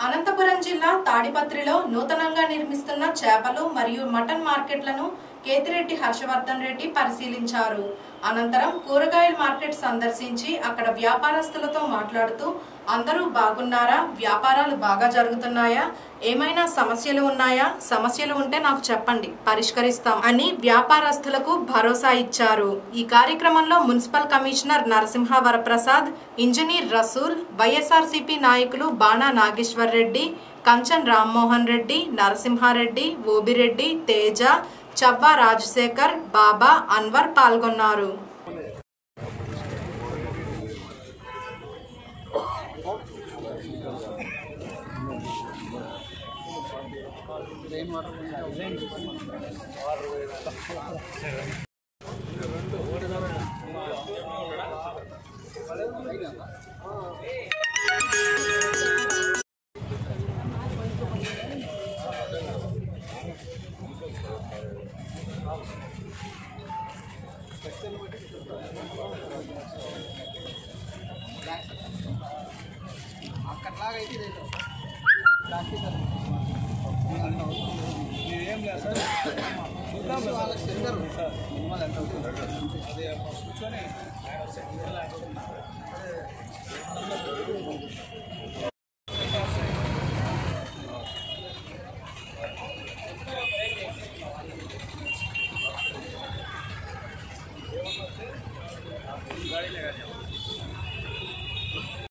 అనంతపురం జిల్లా తాడిపత్రిలో నూతనంగా నిర్మిస్తున్న చేపలు మరియు మటన్ మార్కెట్లను కేతిరెడ్డి హర్షవర్ధన్ రెడ్డి పరిశీలించారు అనంతరం కూరగాయల మార్కెట్ సందర్శించి అక్కడ వ్యాపారస్తులతో మాట్లాడుతూ అందరూ బాగున్నారా వ్యాపారాలు బాగా జరుగుతున్నాయా ఏమైనా సమస్యలు ఉన్నాయా సమస్యలు ఉంటే నాకు చెప్పండి పరిష్కరిస్తాం అని వ్యాపారస్తులకు భరోసా ఇచ్చారు ఈ కార్యక్రమంలో municipal commissioner Narasimha Varaprasad engineer Rasool YSRCP నాయకులు బాణా నాగేశ్వర్ రెడ్డి కంచన్ రామ్మోహన్ రెడ్డి నరసింహారెడ్డి ఓబిరెడ్డి తేజ చవ్వా రాజశేఖర్ బాబా అన్వర్ పాల్గొన్నారు ఏం లేదు సార్ చూద్దాం వాళ్ళకి సెంటర్ మినిమల్ ఎంత అవుతుంది అదే కూర్చొని